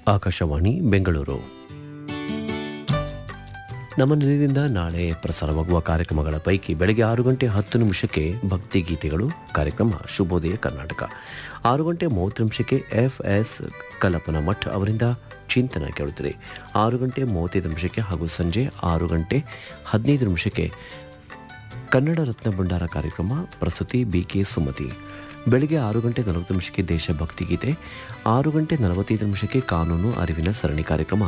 ಆಕಾಶವಾಣಿ ಬೆಂಗಳೂರು ನಮ್ಮ ನಿಲಯದಿಂದ ನಾಳೆ ಪ್ರಸಾರವಾಗುವ ಕಾರ್ಯಕ್ರಮಗಳ ಪೈಕಿ ಬೆಳಗ್ಗೆ ಆರು ಗಂಟೆ ಹತ್ತು ನಿಮಿಷಕ್ಕೆ ಭಕ್ತಿ ಗೀತೆಗಳು ಕಾರ್ಯಕ್ರಮ ಶುಭೋದಯ ಕರ್ನಾಟಕ ಆರು ಗಂಟೆ ಮೂವತ್ತು ನಿಮಿಷಕ್ಕೆ ಎಫ್ ಎಸ್ ಕಲಪನ ಮಠ್ ಅವರಿಂದ ಚಿಂತನ ಕೇಳುತ್ತದೆ ಆರು ಗಂಟೆ ಮೂವತ್ತೈದು ನಿಮಿಷಕ್ಕೆ ಹಾಗೂ ಸಂಜೆ ಆರು ಗಂಟೆ ಹದಿನೈದು ನಿಮಿಷಕ್ಕೆ ಕನ್ನಡ ರತ್ನ ಭಂಡಾರ ಕಾರ್ಯಕ್ರಮ ಪ್ರಸ್ತುತಿ ಬಿಕೆ ಸುಮತಿ ಬೆಳಿಗ್ಗೆ ಆರು ಗಂಟೆ ನಲವತ್ತು ನಿಮಿಷಕ್ಕೆ ದೇಶಭಕ್ತಿ ಗೀತೆ ಆರು ಗಂಟೆ ನಲವತ್ತೈದು ನಿಮಿಷಕ್ಕೆ ಕಾನೂನು ಅರಿವಿನ ಸರಣಿ ಕಾರ್ಯಕ್ರಮ